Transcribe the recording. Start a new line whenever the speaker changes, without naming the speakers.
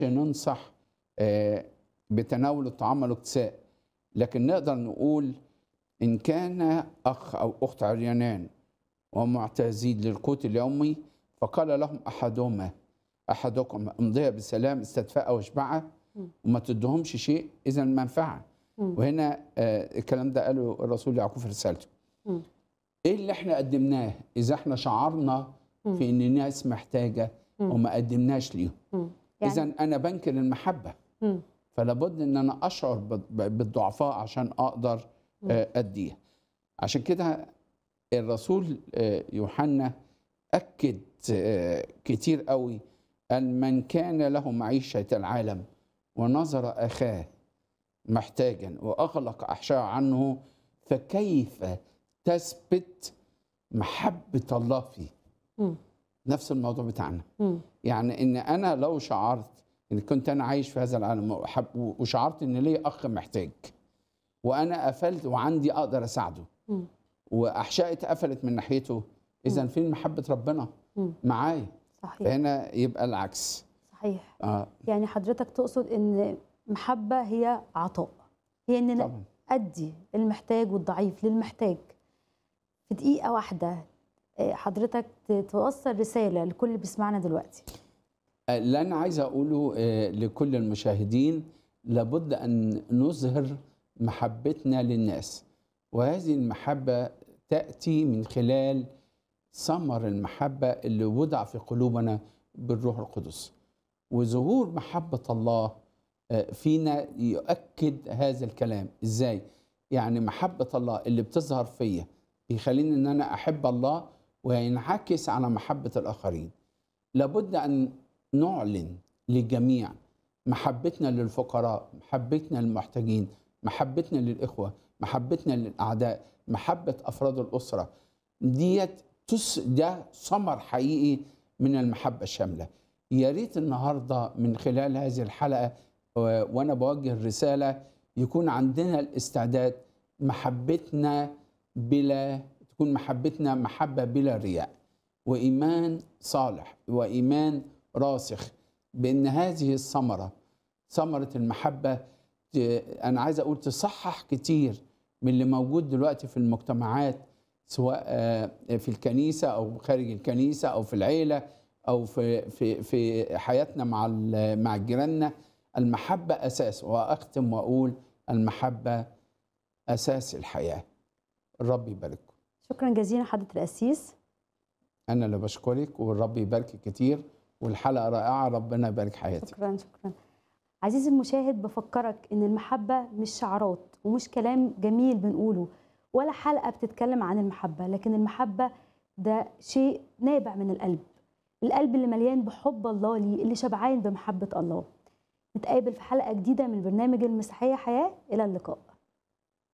ننصح آه، بتناول الطعام والاكتساء لكن نقدر نقول إن كان أخ أو أخت عريانان ومعتزين للقوت اليومي فقال لهم أحدهما أحدكم امضيها بسلام استدفاء واشبعها وما تدهمش شيء إذا منفعة
مم.
وهنا آه، الكلام ده قاله الرسول يعقوب في رسالته
مم.
ايه اللي احنا قدمناه اذا احنا شعرنا
مم.
في ان الناس محتاجه
مم.
وما قدمناش ليهم
مم.
اذا
يعني
انا بنكر المحبه
مم.
فلا بد ان انا اشعر بال- بالضعفاء عشان اقدر
مم.
آه، اديها عشان كده الرسول آه، يوحنا اكد آه، كتير قوي ان من كان له معيشه العالم ونظر اخاه محتاجا واغلق احشاء عنه فكيف تثبت محبه الله فيه
مم.
نفس الموضوع بتاعنا
مم.
يعني ان انا لو شعرت ان كنت انا عايش في هذا العالم وحب- وشعرت ان لي اخ محتاج وانا قفلت وعندي اقدر اساعده
مم.
واحشائي اتقفلت من ناحيته اذا فين محبه ربنا
مم.
معايا
صحيح
فهنا يبقى العكس
صحيح
اه
يعني حضرتك تقصد ان محبه هي عطاء هي ان انا
طبعا
ادي المحتاج والضعيف للمحتاج في دقيقه واحده آه، حضرتك ت- توصل رساله لكل اللي بيسمعنا دلوقتي
اللي انا عايز اقوله آه، لكل المشاهدين لابد ان نظهر محبتنا للناس وهذه المحبه تاتي من خلال ثمر المحبه اللي وضع في قلوبنا بالروح القدس وظهور محبه الله آه، فينا يؤكد هذا الكلام ازاي يعني محبه الله اللي بتظهر فيا بيخليني ان انا احب الله وينعكس على محبه الاخرين لابد ان نعلن للجميع محبتنا للفقراء محبتنا للمحتاجين محبتنا للإخوة محبتنا للأعداء محبة أفراد الأسرة ديت تس ده ثمر حقيقي من المحبة الشاملة يا ريت النهاردة من خلال هذه الحلقة و- وأنا بوجه الرسالة يكون عندنا الاستعداد محبتنا بلا تكون محبتنا محبة بلا رياء وإيمان صالح وإيمان راسخ بأن هذه الثمرة ثمرة المحبة ت- أنا عايز أقول تصحح كتير من اللي موجود دلوقتي في المجتمعات سواء آه، في الكنيسة أو خارج الكنيسة أو في العيلة أو في في في حياتنا مع ال- مع جيراننا المحبة أساس وأختم وأقول المحبة أساس الحياة الرب يبارككم
شكرا جزيلا حضره القسيس
أنا اللي بشكرك والرب يبارك كتير والحلقة رائعة ربنا يبارك حياتك
شكرا شكرا عزيزي المشاهد بفكرك ان المحبه مش شعارات ومش كلام جميل بنقوله ولا حلقه بتتكلم عن المحبه لكن المحبه ده شيء نابع من القلب القلب اللي مليان بحب الله ليه اللي شبعان بمحبه الله نتقابل في حلقه جديده من برنامج المسيحيه حياه الى اللقاء